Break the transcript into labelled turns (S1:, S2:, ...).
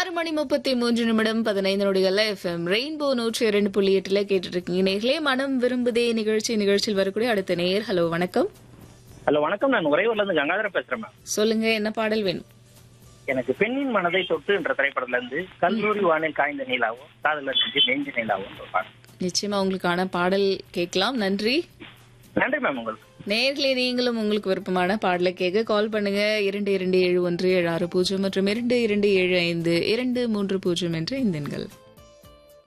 S1: ஆறு மணி முப்பத்தி மூன்று நிமிடம் பதினைந்து நொடிகள்ல எஃப்எம் ரெயின்போ நூற்றி இரண்டு புள்ளி எட்டுல கேட்டுட்டு இருக்கீங்க நேர்களே மனம் விரும்புதே நிகழ்ச்சி நிகழ்ச்சியில் வரக்கூடிய அடுத்த நேர் ஹலோ வணக்கம்
S2: ஹலோ வணக்கம் நான் உறையூர்ல இருந்து கங்காதர பேசுறேன் மேம்
S1: சொல்லுங்க என்ன பாடல் வேணும்
S2: எனக்கு பெண்ணின் மனதை தொட்டு என்ற திரைப்படத்துல இருந்து கல்லூரி வானில் காய்ந்த நீலாவும் காதலர் செஞ்சு நெஞ்சு நீலாவும் ஒரு பாடல்
S1: நிச்சயமா உங்களுக்கான பாடல் கேட்கலாம் நன்றி
S2: நன்றி மேம் உங்களுக்கு
S1: நேர்களே நீங்களும் உங்களுக்கு விருப்பமான பாடலை கேட்க கால் பண்ணுங்க இரண்டு இரண்டு ஏழு ஒன்று ஏழு ஆறு பூஜ்ஜியம் மற்றும் இரண்டு இரண்டு ஏழு ஐந்து இரண்டு மூன்று பூஜ்ஜியம் என்ற இந்த எண்கள்